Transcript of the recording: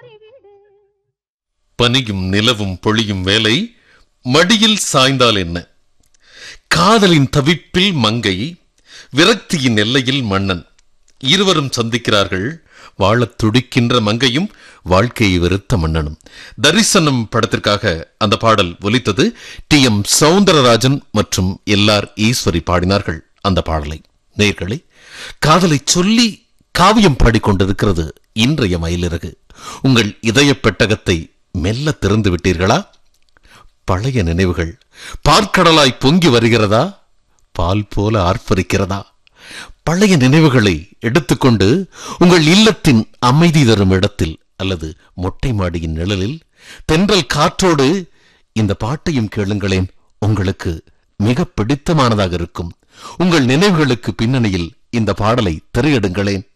பனியும் நிலவும் பொழியும் வேலை மடியில் சாய்ந்தால் என்ன காதலின் தவிப்பில் மங்கை விரக்தியின் எல்லையில் மன்னன் இருவரும் சந்திக்கிறார்கள் வாழத் துடிக்கின்ற மங்கையும் வாழ்க்கையை வெறுத்த மன்னனும் தரிசனம் படத்திற்காக அந்த பாடல் ஒலித்தது டி எம் சவுந்தரராஜன் மற்றும் எல்ஆர் ஈஸ்வரி பாடினார்கள் அந்த பாடலை நேர்களே காதலை சொல்லி காவியம் பாடிக்கொண்டிருக்கிறது இன்றைய மயிலிறகு உங்கள் இதய பெட்டகத்தை மெல்ல திறந்து விட்டீர்களா பழைய நினைவுகள் பார்க்கடலாய் பொங்கி வருகிறதா பால் போல ஆர்ப்பரிக்கிறதா பழைய நினைவுகளை எடுத்துக்கொண்டு உங்கள் இல்லத்தின் அமைதி தரும் இடத்தில் அல்லது மொட்டை மாடியின் நிழலில் தென்றல் காற்றோடு இந்த பாட்டையும் கேளுங்களேன் உங்களுக்கு மிக பிடித்தமானதாக இருக்கும் உங்கள் நினைவுகளுக்கு பின்னணியில் இந்த பாடலை திரையிடுங்களேன்